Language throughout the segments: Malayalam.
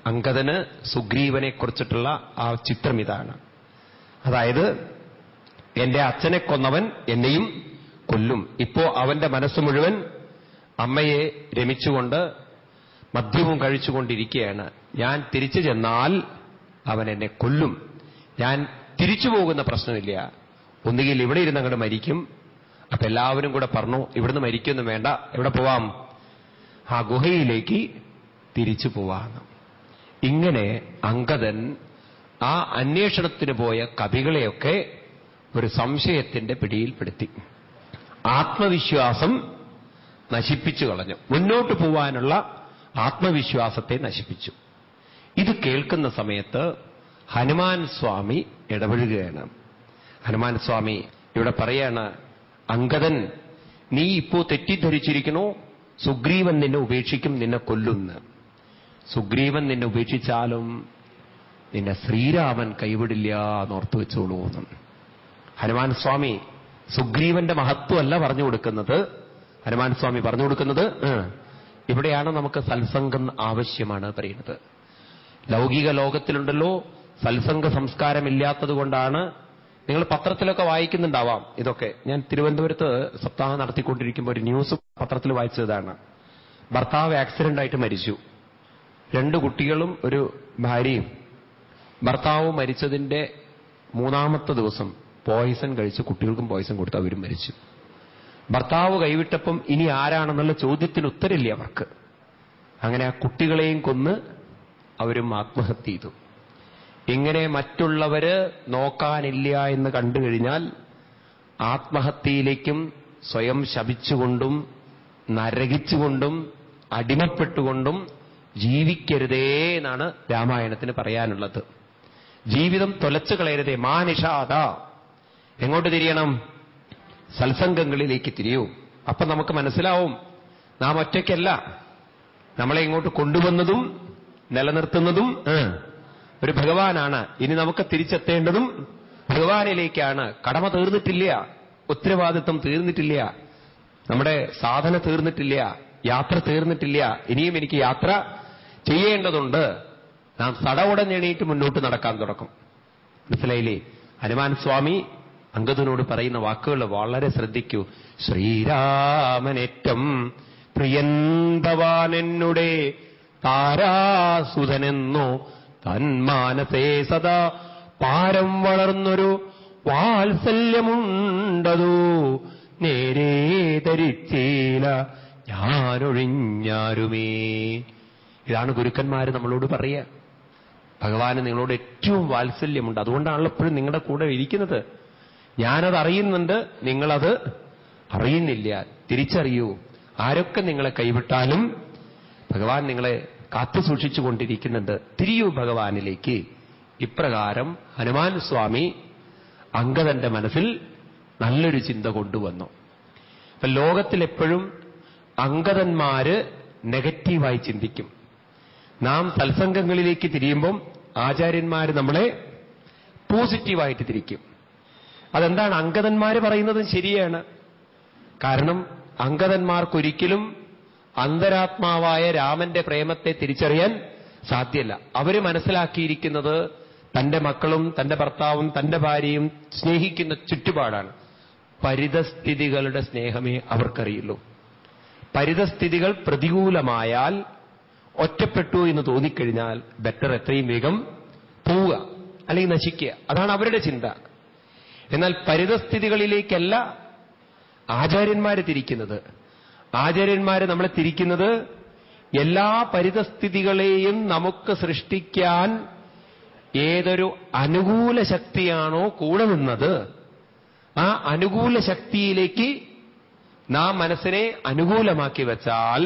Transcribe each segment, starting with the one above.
അങ്കദന് സുഗ്രീവനെ കുറിച്ചിട്ടുള്ള ആ ചിത്രം ഇതാണ് അതായത് എന്റെ അച്ഛനെ കൊന്നവൻ എന്നെയും കൊല്ലും ഇപ്പോ അവന്റെ മനസ്സ് മുഴുവൻ അമ്മയെ രമിച്ചുകൊണ്ട് മദ്യവും കഴിച്ചുകൊണ്ടിരിക്കുകയാണ് ഞാൻ തിരിച്ചു ചെന്നാൽ അവൻ എന്നെ കൊല്ലും ഞാൻ തിരിച്ചു പോകുന്ന പ്രശ്നമില്ല ഒന്നുകിൽ ഇവിടെ ഇരുന്ന് അങ്ങോട്ട് മരിക്കും അപ്പൊ എല്ലാവരും കൂടെ പറഞ്ഞു ഇവിടുന്ന് മരിക്കൊന്നും വേണ്ട എവിടെ പോവാം ആ ഗുഹയിലേക്ക് തിരിച്ചു പോവാന്ന് ഇങ്ങനെ അങ്കദൻ ആ അന്വേഷണത്തിന് പോയ കവികളെയൊക്കെ ഒരു സംശയത്തിന്റെ പിടിയിൽപ്പെടുത്തി ആത്മവിശ്വാസം നശിപ്പിച്ചു കളഞ്ഞു മുന്നോട്ട് പോവാനുള്ള ആത്മവിശ്വാസത്തെ നശിപ്പിച്ചു ഇത് കേൾക്കുന്ന സമയത്ത് ഹനുമാൻ സ്വാമി ഇടപെടുകയാണ് ഹനുമാൻ സ്വാമി ഇവിടെ പറയാണ് അങ്കദൻ നീ ഇപ്പോ തെറ്റിദ്ധരിച്ചിരിക്കണോ സുഗ്രീവൻ നിന്നെ ഉപേക്ഷിക്കും നിന്നെ കൊല്ലുന്ന് സുഗ്രീവൻ നിന്നെ ഉപേക്ഷിച്ചാലും നിന്നെ ശ്രീരാമൻ കൈവിടില്ല എന്നോർത്ത് വെച്ചോളൂ എന്ന് ഹനുമാൻ സ്വാമി സുഗ്രീവന്റെ മഹത്വമല്ല പറഞ്ഞു കൊടുക്കുന്നത് ഹനുമാൻ സ്വാമി പറഞ്ഞു കൊടുക്കുന്നത് ഏ, ഇവിടെയാണ് നമുക്ക് സത്സംഗം ആവശ്യമാണ് പറയുന്നത് ലൗകിക ലോകത്തിലുണ്ടല്ലോ സത്സംഗ സംസ്കാരമില്ലാത്തത് കൊണ്ടാണ് നിങ്ങൾ പത്രത്തിലൊക്കെ വായിക്കുന്നുണ്ടാവാം ഇതൊക്കെ ഞാൻ തിരുവനന്തപുരത്ത് സപ്താഹം നടത്തിക്കൊണ്ടിരിക്കുമ്പോൾ ഒരു ന്യൂസ് പത്രത്തിൽ വായിച്ചതാണ് ഭർത്താവ് ആക്സിഡന്റ് ആയിട്ട് മരിച്ചു രണ്ട് കുട്ടികളും ഒരു ഭാര്യയും ഭർത്താവ് മരിച്ചതിന്റെ മൂന്നാമത്തെ ദിവസം പോയിസൺ കഴിച്ച് കുട്ടികൾക്കും പോയിസൺ കൊടുത്ത് അവരും മരിച്ചു ഭർത്താവ് കൈവിട്ടപ്പം ഇനി ആരാണെന്നുള്ള ചോദ്യത്തിന് ഉത്തരമില്ല അവർക്ക് അങ്ങനെ ആ കുട്ടികളെയും കൊന്ന് അവരും ആത്മഹത്യ ചെയ്തു ഇങ്ങനെ മറ്റുള്ളവര് നോക്കാനില്ല എന്ന് കണ്ടു കഴിഞ്ഞാൽ ആത്മഹത്യയിലേക്കും സ്വയം ശപിച്ചുകൊണ്ടും നരകിച്ചുകൊണ്ടും അടിമപ്പെട്ടുകൊണ്ടും ജീവിക്കരുതേ എന്നാണ് രാമായണത്തിന് പറയാനുള്ളത് ജീവിതം തൊലച്ചു കളയരുതേ മാനിഷാദ എങ്ങോട്ട് തിരിയണം സത്സംഗങ്ങളിലേക്ക് തിരിയൂ അപ്പൊ നമുക്ക് മനസ്സിലാവും നാം ഒറ്റയ്ക്കല്ല നമ്മളെ ഇങ്ങോട്ട് കൊണ്ടുവന്നതും നിലനിർത്തുന്നതും ഏ, ഒരു ഭഗവാനാണ് ഇനി നമുക്ക് തിരിച്ചെത്തേണ്ടതും ഭഗവാനിലേക്കാണ് കടമ തീർന്നിട്ടില്ല ഉത്തരവാദിത്വം തീർന്നിട്ടില്ല നമ്മുടെ സാധന തീർന്നിട്ടില്ല യാത്ര തീർന്നിട്ടില്ല ഇനിയും എനിക്ക് യാത്ര ചെയ്യേണ്ടതുണ്ട് നാം തടവുടഞ്ഞെണീറ്റ് മുന്നോട്ട് നടക്കാൻ തുടക്കം മനസ്സിലായില്ലേ ഹനുമാൻ സ്വാമി അങ്കദനോട് പറയുന്ന വാക്കുകൾ വളരെ ശ്രദ്ധിക്കൂ ശ്രീരാമനേറ്റം പ്രിയൻ ഭവാൻ എന്നുടെ താരാസുധനെന്നോ തന്മാനസേ സദാ പാരം വളർന്നൊരു വാത്സല്യമുണ്ടതോ നേരേ ധരിച്ചീല ഞാനൊഴിഞ്ഞാരുമേ ഇതാണ് ഗുരുക്കന്മാര് നമ്മളോട് പറയുക ഭഗവാന് നിങ്ങളോട് ഏറ്റവും വാത്സല്യമുണ്ട് അതുകൊണ്ടാണല്ലോ എപ്പോഴും നിങ്ങളുടെ കൂടെ ഇരിക്കുന്നത് ഞാനത് അറിയുന്നുണ്ട് നിങ്ങളത് അറിയുന്നില്ല തിരിച്ചറിയൂ ആരൊക്കെ നിങ്ങളെ കൈവിട്ടാലും ഭഗവാൻ നിങ്ങളെ കാത്തു സൂക്ഷിച്ചുകൊണ്ടിരിക്കുന്നുണ്ട് തിരിയൂ ഭഗവാനിലേക്ക് ഇപ്രകാരം ഹനുമാൻ സ്വാമി അങ്കദന്റെ മനസ്സിൽ നല്ലൊരു ചിന്ത കൊണ്ടുവന്നു അപ്പൊ ലോകത്തിൽ എപ്പോഴും അങ്കദന്മാര് നെഗറ്റീവായി ചിന്തിക്കും നാം സത്സംഗങ്ങളിലേക്ക് തിരിയുമ്പം ആചാര്യന്മാർ നമ്മളെ പോസിറ്റീവായിട്ട് തിരിക്കും അതെന്താണ് അങ്കദന്മാർ പറയുന്നതും ശരിയാണ് കാരണം അങ്കദന്മാർക്കൊരിക്കലും അന്തരാത്മാവായ രാമന്റെ പ്രേമത്തെ തിരിച്ചറിയാൻ സാധ്യല്ല അവര് മനസ്സിലാക്കിയിരിക്കുന്നത് തന്റെ മക്കളും തന്റെ ഭർത്താവും തന്റെ ഭാര്യയും സ്നേഹിക്കുന്ന ചുറ്റുപാടാണ് പരിതസ്ഥിതികളുടെ സ്നേഹമേ അവർക്കറിയുള്ളൂ പരിതസ്ഥിതികൾ പ്രതികൂലമായാൽ ഒറ്റപ്പെട്ടു എന്ന് തോന്നിക്കഴിഞ്ഞാൽ ബെറ്റർ എത്രയും വേഗം പോവുക അല്ലെങ്കിൽ നശിക്കുക അതാണ് അവരുടെ ചിന്ത എന്നാൽ പരിതസ്ഥിതികളിലേക്കല്ല ആചാര്യന്മാര് തിരിക്കുന്നത് ആചാര്യന്മാര് നമ്മളെ തിരിക്കുന്നത് എല്ലാ പരിതസ്ഥിതികളെയും നമുക്ക് സൃഷ്ടിക്കാൻ ഏതൊരു അനുകൂല ശക്തിയാണോ കൂടെ നിന്നത് ആ അനുകൂല ശക്തിയിലേക്ക് നാം മനസ്സിനെ അനുകൂലമാക്കി വെച്ചാൽ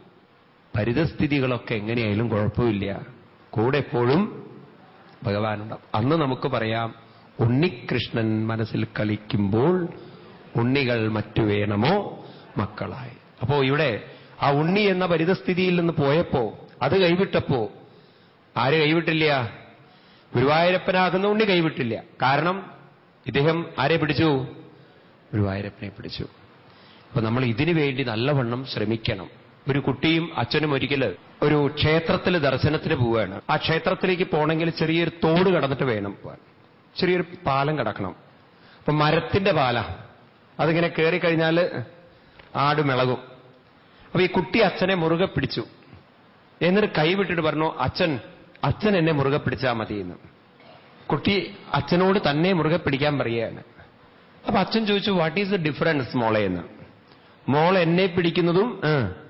പരിതസ്ഥിതികളൊക്കെ എങ്ങനെയായാലും കുഴപ്പമില്ല കൂടെ എപ്പോഴും ഭഗവാനുണ്ടാവും അന്ന് നമുക്ക് പറയാം ഉണ്ണികൃഷ്ണൻ മനസ്സിൽ കളിക്കുമ്പോൾ ഉണ്ണികൾ മറ്റു വേണമോ മക്കളായി അപ്പോ ഇവിടെ ആ ഉണ്ണി എന്ന പരിതസ്ഥിതിയിൽ നിന്ന് പോയപ്പോ അത് കൈവിട്ടപ്പോ ആര് കൈവിട്ടില്ല ഗുരുവായൂരപ്പനാകുന്ന ഉണ്ണി കൈവിട്ടില്ല കാരണം ഇദ്ദേഹം ആരെ പിടിച്ചു ഗുരുവായൂരപ്പനെ പിടിച്ചു അപ്പൊ നമ്മൾ ഇതിനു വേണ്ടി നല്ലവണ്ണം ശ്രമിക്കണം ഒരു കുട്ടിയും അച്ഛനും ഒരിക്കല് ഒരു ക്ഷേത്രത്തിൽ ദർശനത്തിന് പോവുകയാണ് ആ ക്ഷേത്രത്തിലേക്ക് പോകണമെങ്കിൽ ചെറിയൊരു തോട് കടന്നിട്ട് വേണം പോവാൻ ചെറിയൊരു പാലം കടക്കണം അപ്പൊ മരത്തിന്റെ പാല അതിങ്ങനെ കയറി കഴിഞ്ഞാൽ ആട് മിളകും അപ്പൊ ഈ കുട്ടി അച്ഛനെ മുറുകെ പിടിച്ചു എന്നിട്ട് കൈവിട്ടിട്ട് പറഞ്ഞു അച്ഛൻ അച്ഛൻ എന്നെ മുറുകെ പിടിച്ചാൽ മതി എന്ന് കുട്ടി അച്ഛനോട് തന്നെ മുറുകെ പിടിക്കാൻ പറയുകയാണ് അപ്പൊ അച്ഛൻ ചോദിച്ചു വാട്ട് ഈസ് ദ ഡിഫറൻസ് മോളെ എന്ന് മോൾ എന്നെ പിടിക്കുന്നതും ആ,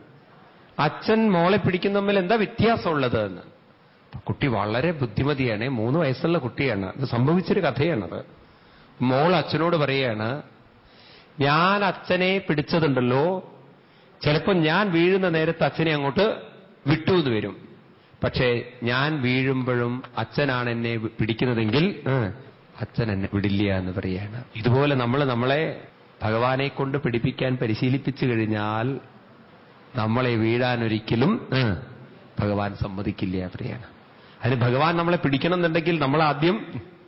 അച്ഛൻ മോളെ പിടിക്കുന്ന തമ്മിൽ എന്താ വ്യത്യാസമുള്ളത് എന്ന് അപ്പൊ കുട്ടി വളരെ ബുദ്ധിമതിയാണ് മൂന്ന് വയസ്സുള്ള കുട്ടിയാണ് അത് സംഭവിച്ചൊരു കഥയാണത് മോൾ അച്ഛനോട് പറയുകയാണ് ഞാൻ അച്ഛനെ പിടിച്ചതുണ്ടല്ലോ ചിലപ്പോൾ ഞാൻ വീഴുന്ന നേരത്ത് അച്ഛനെ അങ്ങോട്ട് വിട്ടു എന്ന് വരും പക്ഷേ ഞാൻ വീഴുമ്പോഴും അച്ഛനാണ് എന്നെ പിടിക്കുന്നതെങ്കിൽ ആ, അച്ഛൻ എന്നെ വിടില്ല എന്ന് പറയാണ് ഇതുപോലെ നമ്മൾ നമ്മളെ ഭഗവാനെ കൊണ്ട് പിടിപ്പിക്കാൻ പരിശീലിപ്പിച്ചു കഴിഞ്ഞാൽ നമ്മളെ വീഴാൻ ഒരിക്കലും ആ, ഭഗവാൻ സമ്മതിക്കില്ല പറയാണ് അതിന് ഭഗവാൻ നമ്മളെ പിടിക്കണം എന്നുണ്ടെങ്കിൽ നമ്മൾ ആദ്യം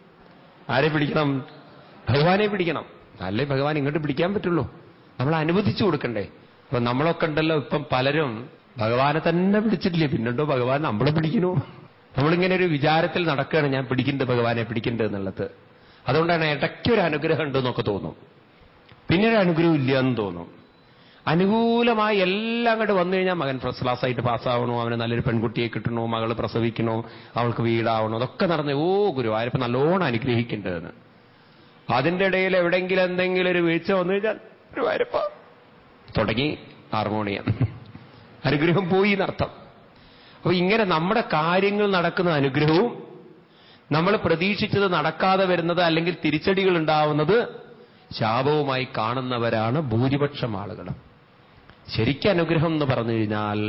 ആരെ പിടിക്കണം ഭഗവാനെ പിടിക്കണം അല്ലേ ഭഗവാൻ ഇങ്ങോട്ട് പിടിക്കാൻ പറ്റുള്ളൂ നമ്മൾ അനുവദിച്ചു കൊടുക്കണ്ടേ അപ്പൊ നമ്മളൊക്കെ ഉണ്ടല്ലോ ഇപ്പം പലരും ഭഗവാനെ തന്നെ പിടിച്ചിട്ടില്ലേ പിന്നുണ്ടോ ഭഗവാൻ നമ്മളെ പിടിക്കണു നമ്മളിങ്ങനെ ഒരു വിചാരത്തിൽ നടക്കുകയാണ് ഞാൻ പിടിക്കേണ്ടത് ഭഗവാനെ പിടിക്കേണ്ടത് എന്നുള്ളത് അതുകൊണ്ടാണ് ഇടയ്ക്കൊരു അനുഗ്രഹം ഉണ്ടെന്നൊക്കെ തോന്നും പിന്നീട് അനുഗ്രഹം ഇല്ല എന്ന് തോന്നും അനുകൂലമായി എല്ലാം അങ്ങോട്ട് വന്നു കഴിഞ്ഞാൽ മകൻ ഫസ്റ്റ് ക്ലാസ് ആയിട്ട് പാസ്സാവണോ അവന് നല്ലൊരു പെൺകുട്ടിയെ കിട്ടണോ മകള് പ്രസവിക്കണോ അവൾക്ക് വീടാവണോ അതൊക്കെ നടന്ന് ഓ ഗുരുവായൂരപ്പം നല്ലോണം അനുഗ്രഹിക്കേണ്ടതെന്ന് അതിന്റെ ഇടയിൽ എവിടെയെങ്കിലും എന്തെങ്കിലും ഒരു വീഴ്ച വന്നു കഴിഞ്ഞാൽ ഗുരുവായൂരപ്പ തുടങ്ങി ഹാർമോണിയം അനുഗ്രഹം പോയി എന്നർത്ഥം അപ്പൊ ഇങ്ങനെ നമ്മുടെ കാര്യങ്ങൾ നടക്കുന്ന അനുഗ്രഹവും നമ്മൾ പ്രതീക്ഷിച്ചത് നടക്കാതെ വരുന്നത് അല്ലെങ്കിൽ തിരിച്ചടികൾ ഉണ്ടാവുന്നത് ശാപവുമായി കാണുന്നവരാണ് ഭൂരിപക്ഷം ആളുകളും ശരിക്കും അനുഗ്രഹം എന്ന് പറഞ്ഞു കഴിഞ്ഞാൽ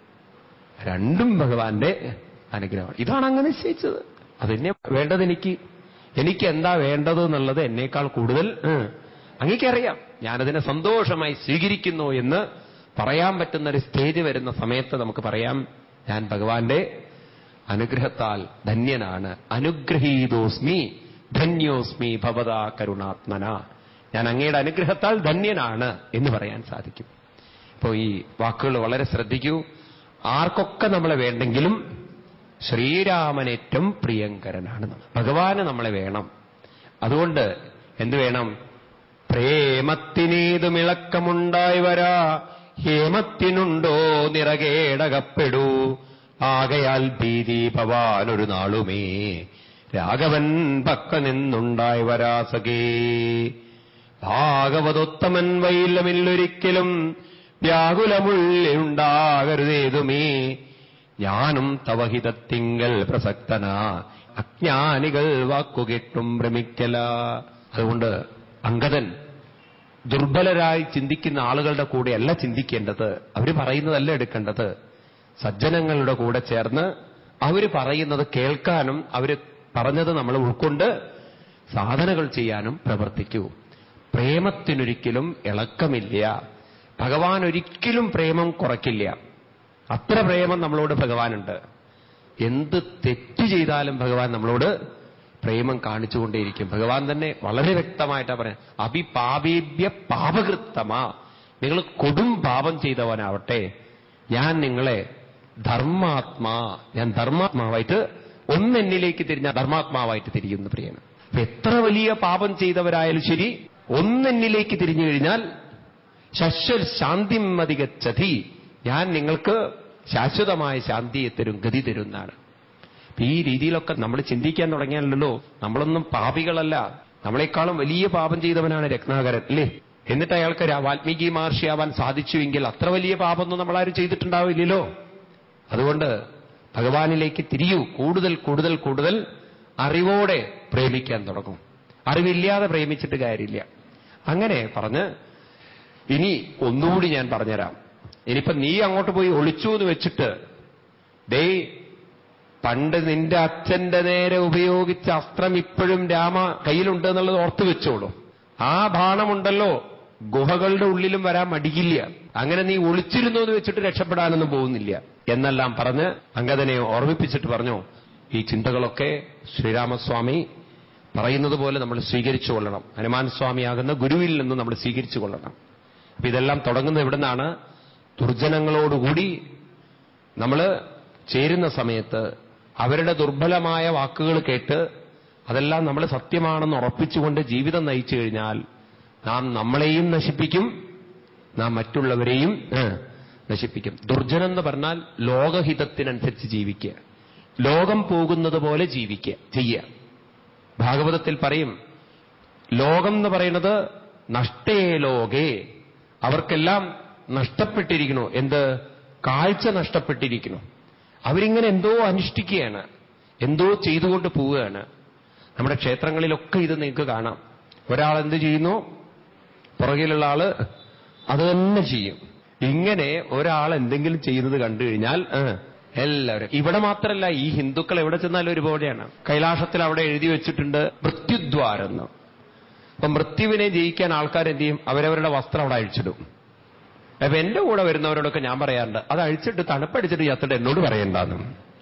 രണ്ടും ഭഗവാന്റെ അനുഗ്രഹമാണ് ഇതാണ് അങ്ങ് നിശ്ചയിച്ചത് അതെന്നെ വേണ്ടത് എനിക്ക് എനിക്ക് എന്താ വേണ്ടത് എന്നുള്ളത് എന്നേക്കാൾ കൂടുതൽ ഉം, അങ്ങേക്കറിയാം ഞാനതിനെ സന്തോഷമായി സ്വീകരിക്കുന്നു എന്ന് പറയാൻ പറ്റുന്ന ഒരു സ്റ്റേജ് വരുന്ന സമയത്ത് നമുക്ക് പറയാം ഞാൻ ഭഗവാന്റെ അനുഗ്രഹത്താൽ ധന്യനാണ് അനുഗ്രഹീതോസ്മി ധന്യോസ്മി ഭവതാ കരുണാത്മന ഞാൻ അങ്ങയുടെ അനുഗ്രഹത്താൽ ധന്യനാണ് എന്ന് പറയാൻ സാധിക്കും അപ്പോൾ ഈ വാക്കുകൾ വളരെ ശ്രദ്ധിക്കൂ ആർക്കൊക്കെ നമ്മളെ വേണ്ടെങ്കിലും ശ്രീരാമനേറ്റവും പ്രിയങ്കരനാണ് നമ്മൾ ഭഗവാന് നമ്മളെ വേണം അതുകൊണ്ട് എന്തു വേണം പ്രേമത്തിനേതുമിളക്കമുണ്ടായി വരാ ഹേമത്തിനുണ്ടോ നിറകേടകപ്പെടൂ ആകയാൽ ഭീതി ഭവാൻ ഒരു നാളുമേ രാഘവൻ പക്ക നിന്നുണ്ടായി വരാസകേ ഭാഗവതോത്തമൻ വൈലമില്ലൊരിക്കലും വ്യാകുലമുള്ളിലുണ്ടാകരുതേതുമേ ഞാനും തവഹിതത്തിങ്കൽ പ്രസക്തനാ അജ്ഞാനികൾ വാക്കുകെട്ടും ഭ്രമിക്കല അതുകൊണ്ട് അങ്കദൻ ദുർബലരായി ചിന്തിക്കുന്ന ആളുകളുടെ കൂടെയല്ല ചിന്തിക്കേണ്ടത് അവർ പറയുന്നതല്ല എടുക്കേണ്ടത് സജ്ജനങ്ങളുടെ കൂടെ ചേർന്ന് അവർ പറയുന്നത് കേൾക്കാനും അവർ പറഞ്ഞത് നമ്മൾ ഉൾക്കൊണ്ട് സാധനകൾ ചെയ്യാനും പ്രവർത്തിക്കൂ പ്രേമത്തിനൊരിക്കലും ഇളക്കമില്ല ഭഗവാൻ ഒരിക്കലും പ്രേമം കുറയ്ക്കില്ല അത്ര പ്രേമം നമ്മളോട് ഭഗവാനുണ്ട് എന്ത് തെറ്റ് ചെയ്താലും ഭഗവാൻ നമ്മളോട് പ്രേമം കാണിച്ചുകൊണ്ടേയിരിക്കും ഭഗവാൻ തന്നെ വളരെ വ്യക്തമായിട്ടാ പറയാം അഭിപാപേഭ്യ പാപകൃത്തമാ നിങ്ങൾ കൊടും പാപം ചെയ്തവനാവട്ടെ ഞാൻ നിങ്ങളെ ധർമാത്മാ ഞാൻ ധർമാത്മാവായിട്ട് ഒന്നെന്നിലേക്ക് തിരിഞ്ഞ ധർമാത്മാവായിട്ട് തിരിയുന്ന പ്രിയാണ് അപ്പൊ എത്ര വലിയ പാപം ചെയ്തവരായാലും ശരി ഒന്നെന്നിലേക്ക് തിരിഞ്ഞു കഴിഞ്ഞാൽ ശശ്വൽ ശാന്തി മതികച്ചതി ഞാൻ നിങ്ങൾക്ക് ശാശ്വതമായ ശാന്തിയെ തരും ഗതി തരുന്നതാണ് അപ്പൊ ഈ രീതിയിലൊക്കെ നമ്മൾ ചിന്തിക്കാൻ തുടങ്ങിയാലല്ലോ നമ്മളൊന്നും പാപികളല്ല നമ്മളെക്കാളും വലിയ പാപം ചെയ്തവനാണ് രത്നാകരൻ അല്ലേ എന്നിട്ട് അയാൾക്ക് രാ- വാൽമീകി മഹർഷിയാവാൻ സാധിച്ചുവെങ്കിൽ അത്ര വലിയ പാപമൊന്നും നമ്മളാരും ചെയ്തിട്ടുണ്ടാവില്ലല്ലോ അതുകൊണ്ട് ഭഗവാനിലേക്ക് തിരിയൂ കൂടുതൽ കൂടുതൽ കൂടുതൽ അറിവോടെ പ്രേമിക്കാൻ തുടങ്ങും അറിവില്ലാതെ പ്രേമിച്ചിട്ട് കാര്യമില്ല അങ്ങനെ പറഞ്ഞ് ഇനി ഒന്നുകൂടി ഞാൻ പറഞ്ഞുതരാം ഇനിയിപ്പൊ നീ അങ്ങോട്ട് പോയി ഒളിച്ചു എന്ന് വെച്ചിട്ട് ദേ പണ്ട് നിന്റെ അച്ഛന്റെ നേരെ ഉപയോഗിച്ച അസ്ത്രം ഇപ്പോഴും രാമ കയ്യിലുണ്ട് എന്നുള്ളത് ഓർത്തു വെച്ചോളൂ ആ ബാണമുണ്ടല്ലോ ഗുഹകളുടെ ഉള്ളിലും വരാൻ മടിയില്ല അങ്ങനെ നീ ഒളിച്ചിരുന്നു എന്ന് വെച്ചിട്ട് രക്ഷപ്പെടാനൊന്നും പോകുന്നില്ല എന്നെല്ലാം പറഞ്ഞ് അങ്കദനെ ഓർമ്മിപ്പിച്ചിട്ട് പറഞ്ഞു ഈ ചിന്തകളൊക്കെ ശ്രീരാമസ്വാമി പറയുന്നത് പോലെ നമ്മൾ സ്വീകരിച്ചു കൊള്ളണം ഹനുമാൻ സ്വാമിയാകുന്ന ഗുരുവിൽ നിന്ന് നമ്മൾ സ്വീകരിച്ചു കൊള്ളണം അപ്പൊ ഇതെല്ലാം തുടങ്ങുന്നത് എവിടുന്നാണ് ദുർജനങ്ങളോടുകൂടി നമ്മൾ ചേരുന്ന സമയത്ത് അവരുടെ ദുർബലമായ വാക്കുകൾ കേട്ട് അതെല്ലാം നമ്മൾ സത്യമാണെന്ന് ഉറപ്പിച്ചുകൊണ്ട് ജീവിതം നയിച്ചു കഴിഞ്ഞാൽ നാം നമ്മളെയും നശിപ്പിക്കും നാം മറ്റുള്ളവരെയും ഏ, നശിപ്പിക്കും ദുർജനം എന്ന് പറഞ്ഞാൽ ലോകഹിതത്തിനനുസരിച്ച് ജീവിക്കുക ലോകം പോകുന്നത് പോലെ ജീവിക്കുക ചെയ്യുക ഭാഗവതത്തിൽ പറയും ലോകം എന്ന് പറയുന്നത് നഷ്ടേ ലോകേ അവർക്കെല്ലാം നഷ്ടപ്പെട്ടിരിക്കുന്നു എന്ത് കാഴ്ച നഷ്ടപ്പെട്ടിരിക്കുന്നു അവരിങ്ങനെ എന്തോ അനുഷ്ഠിക്കുകയാണ് എന്തോ ചെയ്തുകൊണ്ട് പോവുകയാണ് നമ്മുടെ ക്ഷേത്രങ്ങളിലൊക്കെ ഇത് നിങ്ങൾക്ക് കാണാം ഒരാൾ എന്ത് ചെയ്യുന്നു പുറകിലുള്ള ആള് അത് തന്നെ ചെയ്യും ഇങ്ങനെ ഒരാൾ എന്തെങ്കിലും ചെയ്യുന്നത് കണ്ടു കഴിഞ്ഞാൽ ആ, എല്ലാവരും ഇവിടെ മാത്രമല്ല ഈ ഹിന്ദുക്കൾ എവിടെ ചെന്നാലും ഒരുപോലെയാണ് കൈലാസത്തിൽ അവിടെ എഴുതി വെച്ചിട്ടുണ്ട് മൃത്യുദ്വാരം എന്ന് അപ്പൊ മൃത്യുവിനെ ജയിക്കാൻ ആൾക്കാർ എന്ത് ചെയ്യും അവരവരുടെ വസ്ത്രം അവിടെ അഴിച്ചിടും അപ്പൊ എന്റെ കൂടെ വരുന്നവരോടൊക്കെ ഞാൻ പറയാറുണ്ട് അത് അഴിച്ചിട്ട് തണുപ്പടിച്ചിട്ട് ചത്തിട്ട് എന്നോട് പറയണ്ടെന്ന്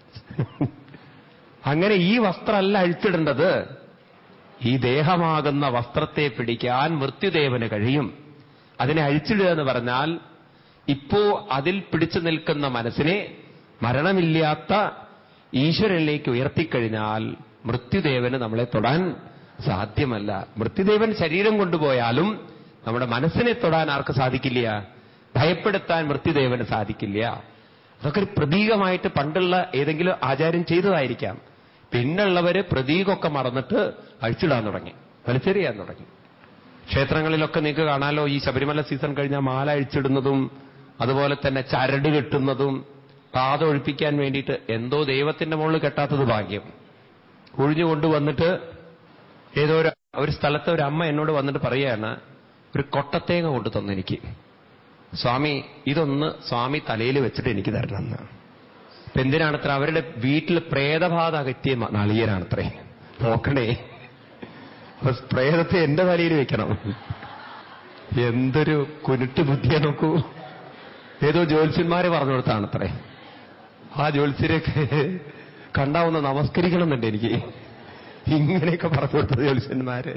അങ്ങനെ ഈ വസ്ത്രമല്ല അഴിച്ചിടേണ്ടത് ഈ ദേഹമാകുന്ന വസ്ത്രത്തെ പിടിക്കാൻ മൃത്യുദേവന് കഴിയും അതിനെ അഴിച്ചിടുക എന്ന് പറഞ്ഞാൽ ഇപ്പോ അതിൽ പിടിച്ചു നിൽക്കുന്ന മനസ്സിനെ മരണമില്ലാത്ത ഈശ്വരനിലേക്ക് ഉയർത്തിക്കഴിഞ്ഞാൽ മൃത്യുദേവന് നമ്മളെ തൊടാൻ സാധ്യമല്ല മൃത്യുദേവൻ ശരീരം കൊണ്ടുപോയാലും നമ്മുടെ മനസ്സിനെ തൊടാൻ ആർക്ക് സാധിക്കില്ല ഭയപ്പെടുത്താൻ മൃത്യുദേവന് സാധിക്കില്ല അതൊക്കെ ഒരു പ്രതീകമായിട്ട് പണ്ടുള്ള ഏതെങ്കിലും ആചാര്യം ചെയ്തതായിരിക്കാം പിന്നുള്ളവര് പ്രതീകമൊക്കെ മറന്നിട്ട് അഴിച്ചിടാൻ തുടങ്ങി വലിച്ചെറിയാൻ തുടങ്ങി ക്ഷേത്രങ്ങളിലൊക്കെ നിങ്ങൾക്ക് കാണാലോ ഈ ശബരിമല സീസൺ കഴിഞ്ഞാൽ മാല അഴിച്ചിടുന്നതും അതുപോലെ തന്നെ ചരട് കെട്ടുന്നതും പാത ഒഴിപ്പിക്കാൻ വേണ്ടിയിട്ട് എന്തോ ദൈവത്തിന്റെ മുകളിൽ കെട്ടാത്തത് ഭാഗ്യം ഒഴിഞ്ഞു കൊണ്ടുവന്നിട്ട് ഏതോ ഒരു ഒരു സ്ഥലത്തെ ഒരു അമ്മ എന്നോട് വന്നിട്ട് പറയാണ് ഒരു കൊട്ടത്തേങ്ങ കൊണ്ടു തന്നു എനിക്ക് സ്വാമി ഇതൊന്ന് സ്വാമി തലയിൽ വെച്ചിട്ട് എനിക്ക് തരണമെന്ന് അപ്പൊ എന്തിനാണത്ര അവരുടെ വീട്ടിൽ പ്രേതബാധ അകറ്റിയ മ- നളികരാണത്രേ നോക്കണേ അപ്പൊ പ്രേതത്തെ എന്റെ തലയിൽ വെക്കണം എന്തൊരു കുരുട്ട് ബുദ്ധിയെ നോക്കൂ ഏതോ ജ്യോത്സ്യന്മാരെ പറഞ്ഞു കൊടുത്താണത്രേ ആ ജ്യോത്സ്യരെയൊക്കെ കണ്ടാവുന്ന നമസ്കരിക്കണം എന്നുണ്ട് എനിക്ക് ഇങ്ങനെയൊക്കെ പറഞ്ഞു കൊടുത്തത് ജ്യോത്സ്യന്മാര്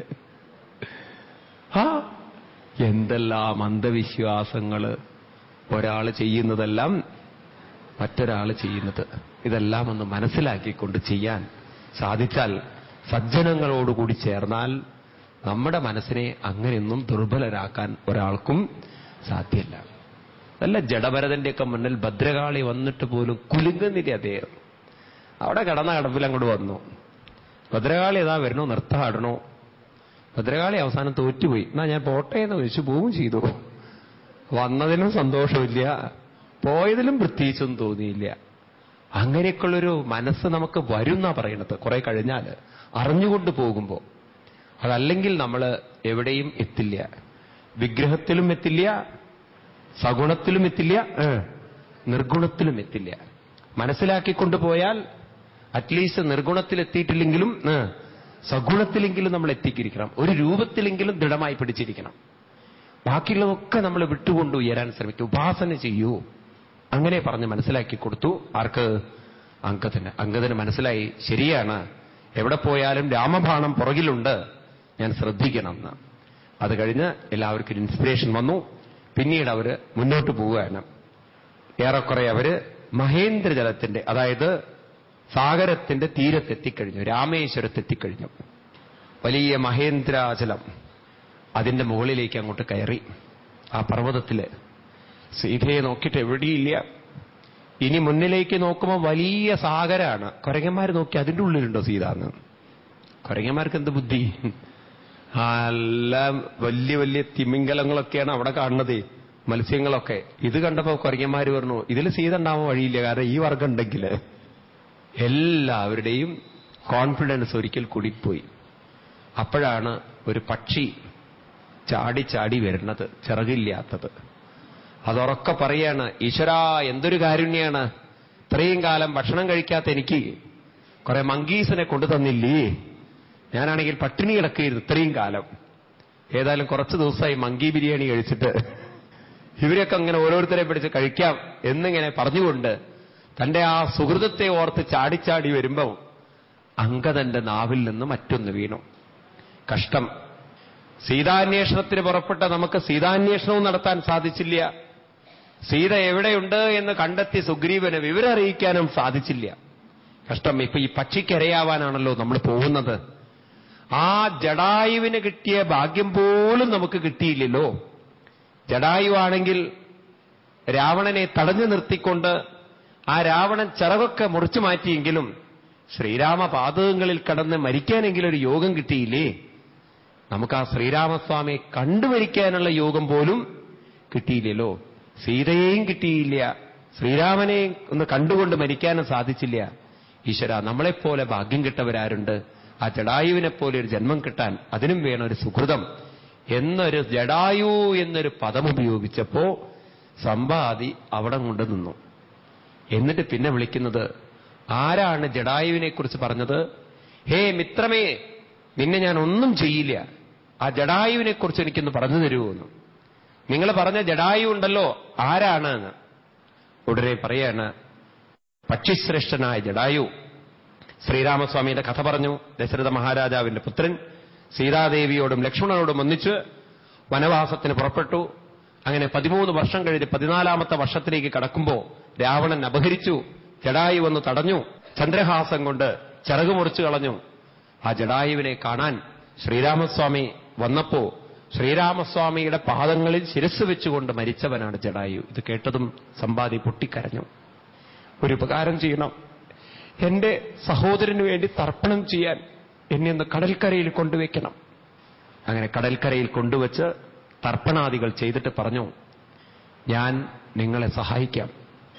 ആ എന്തെല്ലാം അന്ധവിശ്വാസങ്ങള് ഒരാൾ ചെയ്യുന്നതെല്ലാം മറ്റൊരാൾ ചെയ്യുന്നത് ഇതെല്ലാം ഒന്ന് മനസ്സിലാക്കിക്കൊണ്ട് ചെയ്യാൻ സാധിച്ചാൽ സജ്ജനങ്ങളോടുകൂടി ചേർന്നാൽ നമ്മുടെ മനസ്സിനെ അങ്ങനെയൊന്നും ദുർബലരാക്കാൻ ഒരാൾക്കും സാധ്യമല്ല നല്ല ജഡഭരതന്റെയൊക്കെ മുന്നിൽ ഭദ്രകാളി വന്നിട്ട് പോലും കുലുങ്ങുന്നില്ല അദ്ദേഹം അവിടെ കടന്ന കടപ്പിൽ അങ്ങോട്ട് വന്നു ഭദ്രകാളി ഏതാ വരണോ നൃത്തമാടണോ ഭദ്രകാളി അവസാനം തോറ്റുപോയി എന്നാ ഞാൻ പോട്ടെ എന്ന് ചോദിച്ചു പോവും ചെയ്തു വന്നതിനും സന്തോഷമില്ല പോയതിലും പ്രത്യേകിച്ചൊന്നും തോന്നിയില്ല അങ്ങനെയൊക്കെയുള്ളൊരു മനസ്സ് നമുക്ക് വരുന്നാ പറയണത് കുറെ കഴിഞ്ഞാൽ അറിഞ്ഞുകൊണ്ട് പോകുമ്പോൾ അതല്ലെങ്കിൽ നമ്മൾ എവിടെയും എത്തില്ല വിഗ്രഹത്തിലും എത്തില്ല സഗുണത്തിലും എത്തില്ല ഏ, നിർഗുണത്തിലും എത്തില്ല മനസ്സിലാക്കിക്കൊണ്ട് പോയാൽ അറ്റ്ലീസ്റ്റ് നിർഗുണത്തിലെത്തിയിട്ടില്ലെങ്കിലും ഏ, സഗുണത്തിലെങ്കിലും നമ്മൾ എത്തിക്കിരിക്കണം ഒരു രൂപത്തിലെങ്കിലും ദൃഢമായി പിടിച്ചിരിക്കണം ബാക്കിയുള്ളതൊക്കെ നമ്മൾ വിട്ടുകൊണ്ട് ഉയരാൻ ശ്രമിക്കും ഉപാസന ചെയ്യൂ അങ്ങനെ പറഞ്ഞ് മനസ്സിലാക്കി കൊടുത്തു ആർക്ക് അങ്കത്തിന് അങ്കത്തിന് മനസ്സിലായി ശരിയാണ് എവിടെ പോയാലും രാമബാണം പുറകിലുണ്ട് ഞാൻ ശ്രദ്ധിക്കണം എന്ന് അത് കഴിഞ്ഞ് എല്ലാവർക്കും ഒരു ഇൻസ്പിറേഷൻ വന്നു പിന്നീട് അവര് മുന്നോട്ട് പോവുകയാണ് ഏറെക്കുറെ അവര് മഹേന്ദ്രജലത്തിന്റെ അതായത് സാഗരത്തിന്റെ തീരത്തെത്തിക്കഴിഞ്ഞു രാമേശ്വരത്തെത്തിക്കഴിഞ്ഞു വലിയ മഹേന്ദ്രാചലം അതിന്റെ മുകളിലേക്ക് അങ്ങോട്ട് കയറി ആ പർവ്വതത്തില് സീതയെ നോക്കിയിട്ട് എവിടെയില്ല ഇനി മുന്നിലേക്ക് നോക്കുമ്പോൾ വലിയ സാഗരാണ് കുരങ്ങന്മാർ നോക്കി അതിന്റെ ഉള്ളിലുണ്ടോ സീത എന്ന് കുരങ്ങന്മാർക്ക് എന്ത് ബുദ്ധി നല്ല വലിയ വലിയ തിമിംഗലങ്ങളൊക്കെയാണ് അവിടെ കാണുന്നത് മത്സ്യങ്ങളൊക്കെ ഇത് കണ്ടപ്പോ കുരങ്ങന്മാർ പറഞ്ഞു ഇതിൽ സീത ഉണ്ടാവാൻ വഴിയില്ല കാരണം ഈ വർഗം ഉണ്ടെങ്കിൽ എല്ലാവരുടെയും കോൺഫിഡൻസ് ഒരിക്കൽ കൂടിപ്പോയി അപ്പോഴാണ് ഒരു പക്ഷി ചാടി ചാടി വരുന്നത് ചിറകില്ലാത്തത് അതുറക്കെ പറയാണ് ഈശ്വരാ എന്തൊരു കാരുണ്യാണ് ഇത്രയും കാലം ഭക്ഷണം കഴിക്കാത്ത എനിക്ക് കുറെ മങ്കീസിനെ കൊണ്ടു തന്നില്ലേ ഞാനാണെങ്കിൽ പട്ടിണി കിടക്കുകയായിരുന്നു ഇത്രയും കാലം ഏതായാലും കുറച്ച് ദിവസമായി മങ്കി ബിരിയാണി കഴിച്ചിട്ട് ഇവരൊക്കെ അങ്ങനെ ഓരോരുത്തരെ പിടിച്ച് കഴിക്കാം എന്നിങ്ങനെ പറഞ്ഞുകൊണ്ട് തന്റെ ആ സുഹൃതത്തെ ഓർത്ത് ചാടിച്ചാടി വരുമ്പോൾ അങ്കദന്റെ നാവിൽ നിന്ന് മറ്റൊന്ന് വീണു കഷ്ടം സീതാന്വേഷണത്തിന് പുറപ്പെട്ട നമുക്ക് സീതാന്വേഷണവും നടത്താൻ സാധിച്ചില്ല സീത എവിടെയുണ്ട് എന്ന് കണ്ടെത്തി സുഗ്രീവന് വിവരം അറിയിക്കാനും സാധിച്ചില്ല കഷ്ടം ഇപ്പൊ ഈ പക്ഷിക്കരയാവാനാണല്ലോ നമ്മൾ പോകുന്നത് ആ ജഡായുവിന് കിട്ടിയ ഭാഗ്യം പോലും നമുക്ക് കിട്ടിയില്ലല്ലോ ജഡായു ആണെങ്കിൽ രാവണനെ തടഞ്ഞു നിർത്തിക്കൊണ്ട് ആ രാവണൻ ചിറകൊക്കെ മുറിച്ചു മാറ്റിയെങ്കിലും ശ്രീരാമ പാതകങ്ങളിൽ കടന്ന് മരിക്കാനെങ്കിലും ഒരു യോഗം കിട്ടിയില്ലേ നമുക്ക് ആ ശ്രീരാമസ്വാമിയെ കണ്ടുമരിക്കാനുള്ള യോഗം പോലും കിട്ടിയില്ലല്ലോ സീതയെയും കിട്ടിയില്ല ശ്രീരാമനെ ഒന്ന് കണ്ടുകൊണ്ട് മരിക്കാനും സാധിച്ചില്ല ഈശ്വര നമ്മളെപ്പോലെ ഭാഗ്യം കിട്ടവരാരുണ്ട് ആ ജഡായുവിനെ പോലെ ഒരു ജന്മം കിട്ടാൻ അതിനും വേണം ഒരു സുഹൃതം എന്നൊരു ജഡായു എന്നൊരു പദം ഉപയോഗിച്ചപ്പോ സമ്പാദി അവിടെ കൊണ്ട് നിന്നു എന്നിട്ട് പിന്നെ വിളിക്കുന്നത് ആരാണ് ജഡായുവിനെ കുറിച്ച് പറഞ്ഞത് ഹേ മിത്രമേ നിന്നെ ഞാൻ ഒന്നും ചെയ്യില്ല ആ ജഡായുവിനെ കുറിച്ച് എനിക്കൊന്ന് പറഞ്ഞു തരുമോന്ന് നിങ്ങൾ പറഞ്ഞ ജഡായു ഉണ്ടല്ലോ ആരാണ് എന്ന് ഉടനെ പറയാണ് പക്ഷിശ്രേഷ്ഠനായ ജഡായു ശ്രീരാമസ്വാമിയുടെ കഥ പറഞ്ഞു ദശരഥ മഹാരാജാവിന്റെ പുത്രൻ സീതാദേവിയോടും ലക്ഷ്മണനോടും ഒന്നിച്ച് വനവാസത്തിന് പുറപ്പെട്ടു അങ്ങനെ പതിമൂന്ന് വർഷം കഴിഞ്ഞ് പതിനാലാമത്തെ വർഷത്തിലേക്ക് കടക്കുമ്പോ രാവണൻ അപഹരിച്ചു ജഡായു വന്ന് തടഞ്ഞു ചന്ദ്രഹാസം കൊണ്ട് ചിറക് മുറിച്ചു കളഞ്ഞു ആ ജഡായുവിനെ കാണാൻ ശ്രീരാമസ്വാമി വന്നപ്പോ ശ്രീരാമസ്വാമിയുടെ പാദങ്ങളിൽ ശിരസ് വെച്ചുകൊണ്ട് മരിച്ചവനാണ് ജഡായു ഇത് കേട്ടതും സമ്പാദി പൊട്ടിക്കരഞ്ഞു ഒരു ഉപകാരം ചെയ്യണം എന്റെ സഹോദരന് വേണ്ടി തർപ്പണം ചെയ്യാൻ എന്നെ ഒന്ന് കടൽക്കരയിൽ കൊണ്ടുവയ്ക്കണം അങ്ങനെ കടൽക്കരയിൽ കൊണ്ടുവച്ച് തർപ്പണാദികൾ ചെയ്തിട്ട് പറഞ്ഞു ഞാൻ നിങ്ങളെ സഹായിക്കാം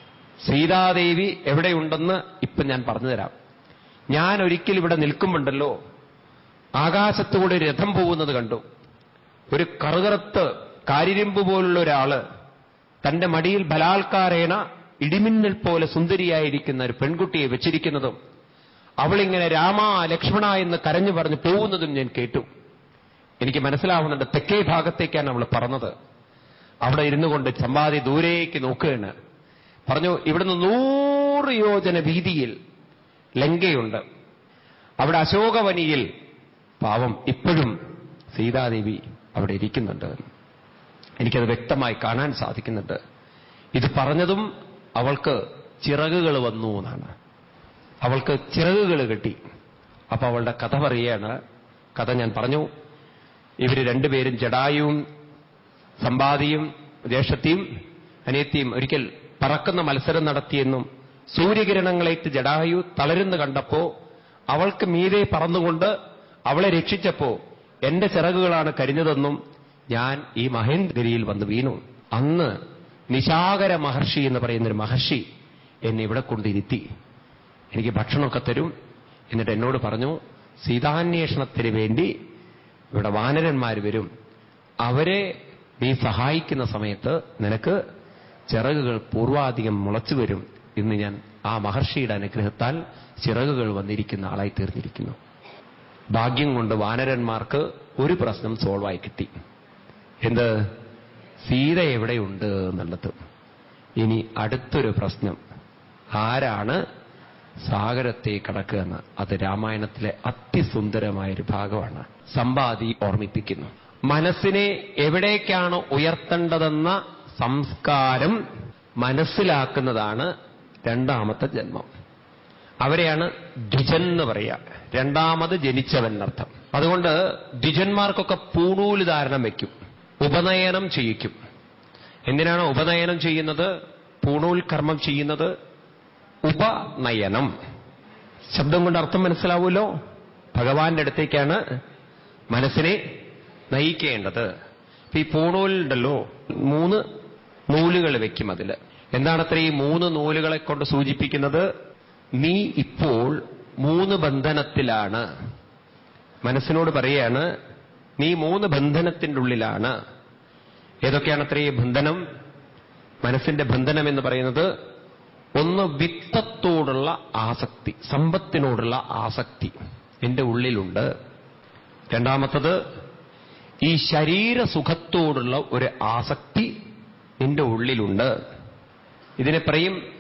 സീതാദേവി എവിടെയുണ്ടെന്ന് ഇപ്പൊ ഞാൻ പറഞ്ഞു തരാം ഞാൻ ഒരിക്കൽ ഇവിടെ നിൽക്കുമ്പോണ്ടല്ലോ ആകാശത്തുകൂടെ ഒരു രഥം പോകുന്നത് കണ്ടു ഒരു കറുകറുത്ത് കാരിരുമ്പ് പോലുള്ള ഒരാള് തന്റെ മടിയിൽ ബലാത്കാരേണ ഇടിമിന്നൽ പോലെ സുന്ദരിയായിരിക്കുന്ന ഒരു പെൺകുട്ടിയെ വെച്ചിരിക്കുന്നതും അവളിങ്ങനെ രാമ ലക്ഷ്മണ എന്ന് കരഞ്ഞു പറഞ്ഞ് പോകുന്നതും ഞാൻ കേട്ടു എനിക്ക് മനസ്സിലാവുന്നുണ്ട് തെക്കേ ഭാഗത്തേക്കാണ് അവൾ പറഞ്ഞത് അവിടെ ഇരുന്നു കൊണ്ട് ചമ്പാതി ദൂരേക്ക് നോക്കുകയാണ് പറഞ്ഞു ഇവിടുന്ന് നൂറ് യോജന വീതിയിൽ ലങ്കയുണ്ട് അവിടെ അശോകവനിയിൽ പാവം ഇപ്പോഴും സീതാദേവി അവിടെ ഇരിക്കുന്നുണ്ട് എനിക്കത് വ്യക്തമായി കാണാൻ സാധിക്കുന്നുണ്ട് ഇത് പറഞ്ഞതും അവൾക്ക് ചിറകുകൾ വന്നു എന്നാണ് അവൾക്ക് ചിറകുകൾ കിട്ടി അപ്പൊ അവളുടെ കഥ പറയുകയാണ് കഥ ഞാൻ പറഞ്ഞു ഇവര് രണ്ടുപേരും ജഡായുവും സമ്പാദിയും ജ്യേഷ്ഠത്തിയും അനിയത്തിയും ഒരിക്കൽ പറക്കുന്ന മത്സരം നടത്തിയെന്നും സൂര്യകിരണങ്ങളേറ്റ് ജഡായു തളരുന്ന കണ്ടപ്പോ അവൾക്ക് മീതെ പറന്നുകൊണ്ട് അവളെ രക്ഷിച്ചപ്പോ എന്റെ ചിറകുകളാണ് കരിഞ്ഞതെന്നും ഞാൻ ഈ മഹേന്ദ്രഗിരിയിൽ വന്ന് വീണു അന്ന് നിശാകര മഹർഷി എന്ന് പറയുന്ന ഒരു മഹർഷി എന്നെ ഇവിടെ കൊണ്ടിരുത്തി എനിക്ക് ഭക്ഷണമൊക്കെ തരും എന്നിട്ട് എന്നോട് പറഞ്ഞു സീതാന്വേഷണത്തിന് വേണ്ടി ഇവിടെ വാനരന്മാർ വരും അവരെ നീ സഹായിക്കുന്ന സമയത്ത് നിനക്ക് ചിറകുകൾ പൂർവാധികം മുളച്ചു വരും ഇന്ന് ഞാൻ ആ മഹർഷിയുടെ അനുഗ്രഹത്താൽ ചിറകുകൾ വന്നിരിക്കുന്ന ആളായി തീർന്നിരിക്കുന്നു ഭാഗ്യം കൊണ്ട് വാനരന്മാർക്ക് ഒരു പ്രശ്നം സോൾവായി കിട്ടി എന്ത് സീത എവിടെയുണ്ട് എന്നുള്ളത് ഇനി അടുത്തൊരു പ്രശ്നം ആരാണ് സാഗരത്തെ കടക്കുകയെന്ന് അത് രാമായണത്തിലെ അതിസുന്ദരമായൊരു ഭാഗമാണ് സമ്പാദി ഓർമ്മിപ്പിക്കുന്നു മനസ്സിനെ എവിടേക്കാണ് ഉയർത്തേണ്ടതെന്ന സംസ്കാരം മനസ്സിലാക്കുന്നതാണ് രണ്ടാമത്തെ ജന്മം അവരെയാണ് ദ്വിജൻ എന്ന് പറയുക രണ്ടാമത് ജനിച്ചവൻ എന്നർത്ഥം അതുകൊണ്ട് ദ്വിജന്മാർക്കൊക്കെ പൂണൂല് ധാരണം വയ്ക്കും ഉപനയനം ചെയ്യിക്കും എന്തിനാണ് ഉപനയനം ചെയ്യുന്നത് പൂണൂൽ കർമ്മം ചെയ്യുന്നത് ഉപനയനം ശബ്ദം കൊണ്ട് അർത്ഥം മനസ്സിലാവുമല്ലോ ഭഗവാന്റെ അടുത്തേക്കാണ് മനസ്സിനെ നയിക്കേണ്ടത് ഇപ്പൊ ഈ പൂണൂലുണ്ടല്ലോ മൂന്ന് നൂലുകൾ വെക്കും അതിൽ എന്താണത്ര ഈ മൂന്ന് നൂലുകളെ കൊണ്ട് സൂചിപ്പിക്കുന്നത് നീ ഇപ്പോൾ മൂന്ന് ബന്ധനത്തിലാണ് മനസ്സിനോട് പറയാണ് നീ മൂന്ന് ബന്ധനത്തിന്റെ ഉള്ളിലാണ് ഏതൊക്കെയാണത്ര ഈ ബന്ധനം മനസ്സിന്റെ ബന്ധനം എന്ന് പറയുന്നത് ഒന്ന് വിത്തത്തോടുള്ള ആസക്തി സമ്പത്തിനോടുള്ള ആസക്തി എന്റെ ഉള്ളിലുണ്ട് രണ്ടാമത്തത് ഈ ശരീരസുഖത്തോടുള്ള ഒരു ആസക്തി നിന്റെ ഉള്ളിലുണ്ട് ഇതിനെ പറയും